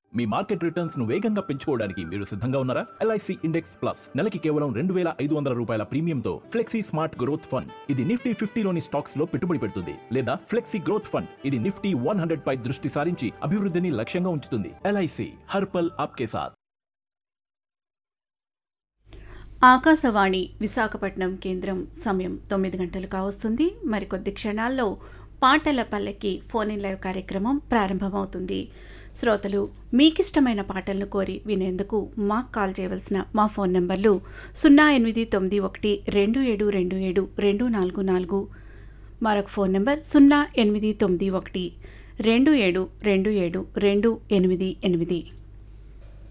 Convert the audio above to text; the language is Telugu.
మీ మార్కెట్ రిటర్న్స్ ను వేగంగా పెంచుకోవడానికి మీరు సిద్ధంగా ఉన్నారా ఎల్ఐసి ఇండెక్స్ ప్లస్ నెలకి కేవలం రెండు వేల ఐదు వందల రూపాయల ప్రీమియంతో ఫ్లెక్సీ స్మార్ట్ గ్రోత్ ఫండ్ ఇది నిఫ్టీ ఫిఫ్టీలోని స్టాక్స్ లో పెట్టుబడి పెడుతుంది లేదా ఫ్లెక్సీ గ్రోత్ ఫండ్ ఇది నిఫ్టీ వన్ హండ్రెడ్ పై దృష్టి సారించి అభివృద్ధిని లక్ష్యంగా ఉంచుతుంది ఎల్ఐసి హర్పల్ ఆప్కే సాథ్ ఆకాశవాణి విశాఖపట్నం కేంద్రం సమయం తొమ్మిది గంటలు కావస్తుంది మరికొద్ది క్షణాల్లో పాటల పల్లెకి ఫోన్ ఇన్ లైవ్ కార్యక్రమం ప్రారంభమవుతుంది శ్రోతలు మీకిష్టమైన పాటలను కోరి వినేందుకు మాకు కాల్ చేయవలసిన మా ఫోన్ నెంబర్లు సున్నా ఎనిమిది తొమ్మిది ఒకటి రెండు ఏడు రెండు ఏడు రెండు నాలుగు నాలుగు మరొక ఫోన్ నెంబర్ సున్నా ఎనిమిది తొమ్మిది ఒకటి రెండు ఏడు రెండు ఏడు రెండు ఎనిమిది ఎనిమిది